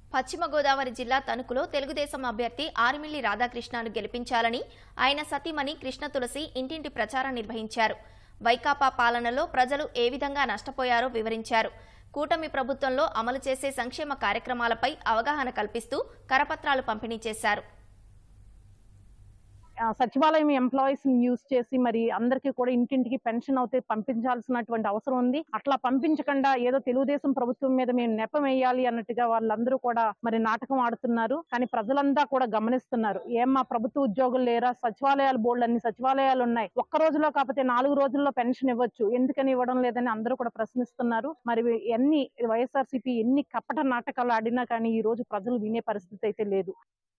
పశ్చిమ గోదావరి జిల్లా తణుకులో తెలుగుదేశం అభ్యర్థి ఆరిమిల్లి రాధాకృష్ణను గెలిపించాలని ఆయన సతీమణి కృష్ణ తులసి ఇంటింటి ప్రచారం నిర్వహించారు వైకాపా పాలనలో ప్రజలు ఏ విధంగా నష్టపోయారో వివరించారు కూటమి ప్రభుత్వంలో అమలు చేసే సంక్షేమ కార్యక్రమాలపై అవగాహన కల్పిస్తూ కరపత్రాలు పంపిణీ చేశారు ఆ, సచివాలయం ఎంప్లాయీస్ యూజ్ చేసి మరి అందరికీ కూడా ఇంటింటికి పెన్షన్ అవుతే పంపించాల్సినటువంటి అవసరం ఉంది అట్లా పంపించకుండా ఏదో తెలుగుదేశం ప్రభుత్వం మీద మేము నెపం వేయాలి అన్నట్టుగా వాళ్ళందరూ కూడా మరి నాటకం ఆడుతున్నారు కానీ ప్రజలంతా కూడా గమనిస్తున్నారు ఏం మా ప్రభుత్వ ఉద్యోగులు లేరా సచివాలయాలు బోర్డు అన్ని సచివాలయాలు ఉన్నాయి ఒక్క రోజులో కాకపోతే నాలుగు రోజుల్లో పెన్షన్ ఇవ్వచ్చు ఎందుకని ఇవ్వడం లేదని అందరూ కూడా ప్రశ్నిస్తున్నారు మరి ఎన్ని వైఎస్ఆర్సీపీ ఎన్ని కపట నాటకాలు ఆడినా కానీ ఈ రోజు ప్రజలు వినే పరిస్థితి అయితే లేదు